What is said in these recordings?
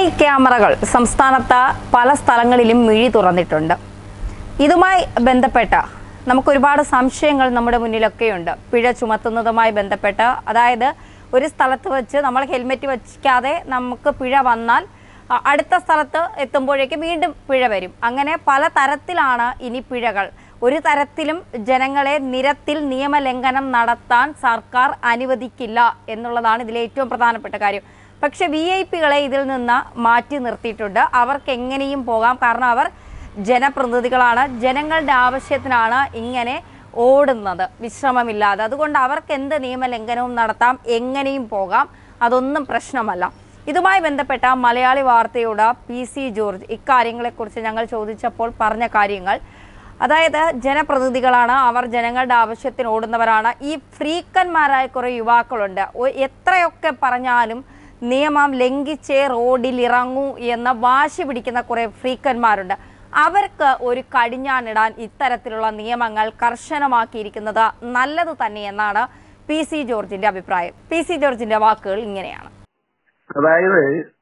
I ക്യാമറകൾ സംസ്ഥാനത്ത് പല സ്ഥലങ്ങളിലും മിഴി തുറന്നിട്ടുണ്ട് ഇതുമായി ബന്ധപ്പെട്ട നമുക്ക് ഒരുപാട് സംശയങ്ങൾ നമ്മുടെ മുന്നിലൊക്കെയുണ്ട് പിഴ ചുമത്തുന്നതുമായി ബന്ധപ്പെട്ട് അതായത് ഒരു സ്ഥലത്ത് വെച്ച് നമ്മൾ ഹെൽമെറ്റ് വയ്ക്കാതെ നമുക്ക് പിഴ വന്നാൽ അ- അടുത്ത സ്ഥലത്ത് എത്തുമ്പോഴേക്കും വീണ്ടും പിഴ വരും അങ്ങനെ പല തരത്തിലാണ് ഇനി പിഴകൾ ഒരു തരത്തിലും ജനങ്ങളെ നിരത്തിൽ നിയമലംഘനം നടത്താൻ സർക്കാർ അനുവദിക്കില്ല എന്നുള്ളതാണ് ഇതിലെ ഏറ്റവും പ്രധാനപ്പെട്ട കാര്യം പക്ഷെ വി ഐ പികളെ ഇതിൽ നിന്ന് മാറ്റി നിർത്തിയിട്ടുണ്ട് അവർക്ക് എങ്ങനെയും പോകാം കാരണം അവർ ജനപ്രതിനിധികളാണ് ജനങ്ങളുടെ ആവശ്യത്തിനാണ് ഇങ്ങനെ ഓടുന്നത് വിശ്രമമില്ലാതെ അതുകൊണ്ട് അവർക്ക് എന്ത് നിയമലംഘനവും നടത്താം എങ്ങനെയും പോകാം അതൊന്നും പ്രശ്നമല്ല ഇതുമായി ബന്ധപ്പെട്ട മലയാളി വാർത്തയോട് പി സി ജോർജ് ഇക്കാര്യങ്ങളെക്കുറിച്ച് ഞങ്ങൾ ചോദിച്ചപ്പോൾ പറഞ്ഞ കാര്യങ്ങൾ അതായത് ജനപ്രതിനിധികളാണ് അവർ ജനങ്ങളുടെ ആവശ്യത്തിന് ഓടുന്നവരാണ് ഈ ഫ്രീക്കന്മാരായ കുറെ യുവാക്കളുണ്ട് ഒ- എത്രയൊക്കെ പറഞ്ഞാലും നിയമം ലംഘിച്ചേ റോഡിൽ ഇറങ്ങൂ എന്ന വാശി പിടിക്കുന്ന കുറെ ഫ്രീക്കന്മാരുണ്ട് അവർക്ക് ഒരു കടിഞ്ഞാണിടാൻ ഇത്തരത്തിലുള്ള നിയമങ്ങൾ കർശനമാക്കിയിരിക്കുന്നത് നല്ലത് തന്നെയെന്നാണ് പി സി ജോർജിന്റെ അഭിപ്രായം പി സി ജോർജിന്റെ വാക്കുകൾ ഇങ്ങനെയാണ് അതായത്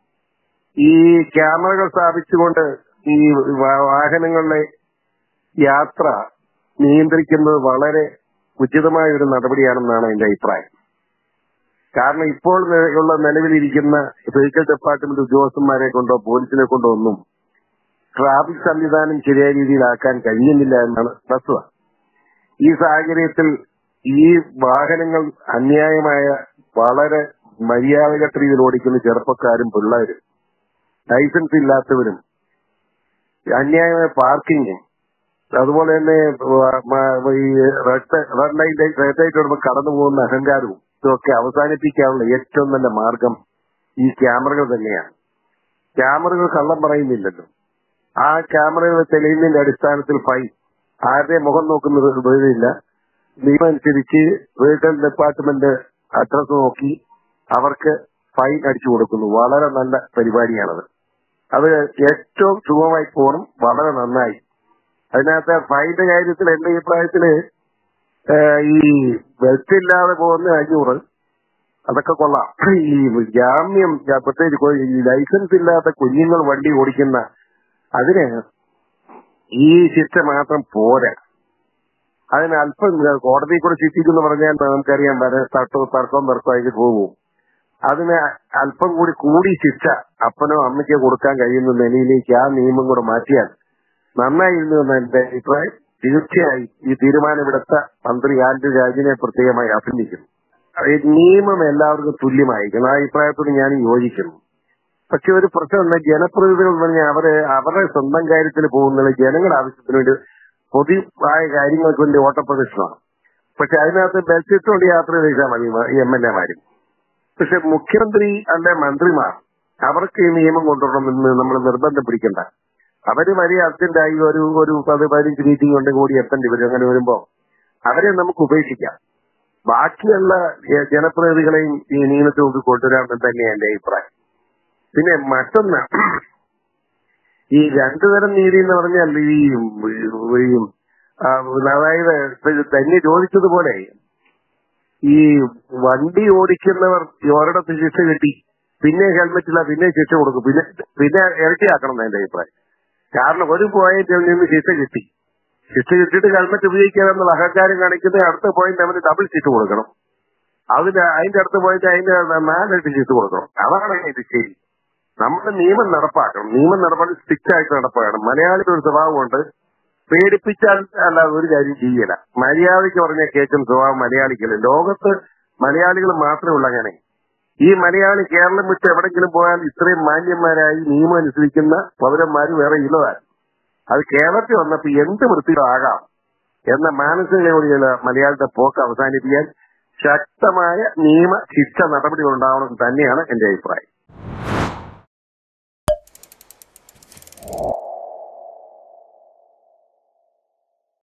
ഈ ക്യാമറകൾ സ്ഥാപിച്ചുകൊണ്ട് ഈ വാ- വാഹനങ്ങളുടെ യാത്ര നിയന്ത്രിക്കുന്നത് വളരെ ഉചിതമായ ഒരു നടപടിയാണെന്നാണ് എന്റെ അഭിപ്രായം കാരണം ഇപ്പോൾ നി- ഉള്ള നിലവിലിരിക്കുന്ന വെഹിക്കിൾ ഡിപ്പാർട്ട്മെന്റ് ഉദ്യോഗസ്ഥന്മാരെ കൊണ്ടോ പോലീസിനെ കൊണ്ടോ ഒന്നും ട്രാഫിക് സംവിധാനം ശരിയായ രീതിയിലാക്കാൻ കഴിയുന്നില്ല എന്നാണ് വസ്തുത ഈ സാഹചര്യത്തിൽ ഈ വാഹനങ്ങൾ അന്യായമായ വളരെ മര്യാദകെട്ട രീതിയിൽ ഓടിക്കുന്ന ചെറുപ്പക്കാരും പിള്ളേരും ലൈസൻസ് ഇല്ലാത്തവരും അന്യായമായ പാർക്കിങ്ങും അതുപോലെ തന്നെ വ- മ- ഈ red red light red light വരുമ്പോൾ കടന്നു പോകുന്ന അഹങ്കാരവും ഇതൊക്കെ അവസാനിപ്പിക്കാനുള്ള ഏറ്റവും നല്ല മാർഗം ഈ ക്യാമറകൾ തന്നെയാണ് ക്യാമറകൾ കള്ളം പറയുന്നില്ലല്ലോ ആ ക്യാമറകൾ തെളിയുന്നതിന്റെ അടിസ്ഥാനത്തിൽ ഫൈൻ ആരുടെ മുഖം നോക്കുന്നത് വേദിയില്ല നിയമം അനുസരിച്ച് വെഹിക്കിൾ ഡിപ്പാർട്ട്മെന്റ് അഡ്രസ് നോക്കി അവർക്ക് ഫൈൻ അടിച്ചു കൊടുക്കുന്നു വളരെ നല്ല പരിപാടിയാണത് അത് ഏറ്റവും സുഗമമായി പോകണം വളരെ നന്നായി അതിനകത്ത് ഫൈന്റെ കാര്യത്തിൽ എന്റെ അഭിപ്രായത്തില് ഏഹ്, ഈ ബെൽറ്റ് ഇല്ലാതെ പോകുന്ന അഞ്ഞൂറ് അതൊക്കെ കൊള്ളാം ഈ ജാമ്യം ജാ- പ്രത്യേകിച്ച് കൊ- ഈ ലൈസൻസ് ഇല്ലാത്ത കുഞ്ഞുങ്ങൾ വണ്ടി ഓടിക്കുന്ന അതിന് ഈ ശിക്ഷ മാത്രം പോരാ അതിന് അല്പം കോടതി കൂടെ ശിക്ഷിക്കുന്നു പറഞ്ഞാൽ നമുക്കറിയാം വരെ തട്ടോ തർക്കം തർക്കമായിട്ട് പോകും അതിന് അല്പം കൂടി കൂടി ശിക്ഷ അപ്പനോ അമ്മയ്ക്കോ കൊടുക്കാൻ കഴിയുന്ന നിലയിലേക്ക് ആ നിയമം കൂടെ മാറ്റിയാൽ നന്നായിരുന്നു എന്ന് എന്റെ അഭിപ്രായം തീർച്ചയായും ഈ തീരുമാനം എടുത്ത മന്ത്രി ആന്റോ രാജിനെ പ്രത്യേകമായി അഭിനന്ദിക്കുന്നു ഈ നിയമം എല്ലാവർക്കും തുല്യമായിരിക്കണം ആ അഭിപ്രായത്തോട് ഞാൻ യോജിക്കുന്നു പക്ഷെ ഒരു പ്രശ്നം എന്താ ജനപ്രതിനിധികൾ എന്ന് പറഞ്ഞാൽ അവര് അവരുടെ സ്വന്തം കാര്യത്തിന് പോകുന്നത് ജനങ്ങളുടെ ആവശ്യത്തിന് വേണ്ടി പൊതുവായ കാര്യങ്ങൾക്ക് വേണ്ടി ഓട്ടപ്രദക്ഷിണമാണ് പക്ഷെ അതിനകത്ത് ബെൽറ്റ് ഇട്ടുകൊണ്ട് യാത്ര ചെയ്താൽ മതി ഈ എം എൽ എമാരും പക്ഷെ മുഖ്യമന്ത്രി അല്ലെ മന്ത്രിമാർ അവർക്ക് ഈ നിയമം കൊണ്ടുവരണമെന്ന് നമ്മൾ നിർബന്ധം പിടിക്കണ്ട അവര് വലിയ അർജന്റായി ഒരു ഒരു പത് പതിനഞ്ച് മീറ്റിംഗ് കൊണ്ട് കൂടി എത്തേണ്ടി വരും അങ്ങനെ വരുമ്പോ അവരെ നമുക്ക് ഉപേക്ഷിക്കാം ബാക്കിയുള്ള ഏഹ്, ജനപ്രതിനിധികളെയും ഈ നിയമത്തിൽ മുമ്പിൽ കൊണ്ടുവരാമെന്ന് തന്നെയാണ് എന്റെ അഭിപ്രായം പിന്നെ മറ്റൊന്ന് ഈ രണ്ടു തരം നീതി എന്ന് പറഞ്ഞാൽ ഈ ഈ, ആ, അതായത് ഇപ്പൊ ഇത് തന്നെ ചോദിച്ചതുപോലെ ഈ വണ്ടി ഓടിക്കുന്നവർ ഒരിടത്ത് ശിക്ഷ കിട്ടി പിന്നെ ഹെൽമെറ്റ് ഇല്ല പിന്നെ ശിക്ഷ കൊടുക്കും പിന്നെ പിന്നെ ഇരട്ടിയാക്കണം എന്ന് എന്റെ അഭിപ്രായം കാരണം ഒരു പോയിന്റിൽ നിന്ന് ശിക്ഷ കിട്ടി ശിക്ഷ കിട്ടിയിട്ട് ഹെൽമെറ്റ് ഉപയോഗിക്കാമെന്നുള്ള അഹങ്കാരം കാണിക്കുന്ന അടുത്ത പോയിന്റ് അവന് ഡബിൾ ശിക്ഷ കൊടുക്കണം അതിന് അതിന്റെ അടുത്ത പോയിന്റ് അതിന്റെ നാലിരട്ടി ശിക്ഷ കൊടുക്കണം അതാണ് ഇത് ശരി നമ്മുടെ നിയമം നടപ്പാക്കണം നിയമം നടപ്പാക്കി സ്ട്രിക്റ്റ് ആയിട്ട് നടപ്പാക്കണം മലയാളിയുടെ ഒരു സ്വഭാവമുണ്ട് പേടിപ്പിച്ചാൽ അല്ലാതെ ഒരു കാര്യം ചെയ്യല മര്യാദയ്ക്ക് പറഞ്ഞ കേൾക്കുന്ന സ്വഭാവം മലയാളിക്കല്ല ലോകത്ത് മലയാളികൾ മാത്രമേ ഉള്ളൂ അങ്ങനെ ഈ മലയാളി കേരളം വിട്ട് എവിടെങ്കിലും പോയാൽ ഇത്രയും മാന്യന്മാരായി നിയമം അനുസരിക്കുന്ന പൗരന്മാർ വേറെ ഇല്ലതാണ് അത് കേരളത്തിൽ വന്നപ്പോ എന്ത് വൃത്തിയിലാകാം എന്ന മാനസികതയോടെയുള്ള മലയാളത്തെ പോക്ക് അവസാനിപ്പിക്കാൻ ശക്തമായ നിയമ ശിക്ഷ നടപടികൾ ഉണ്ടാവണം തന്നെയാണ് എന്റെ അഭിപ്രായം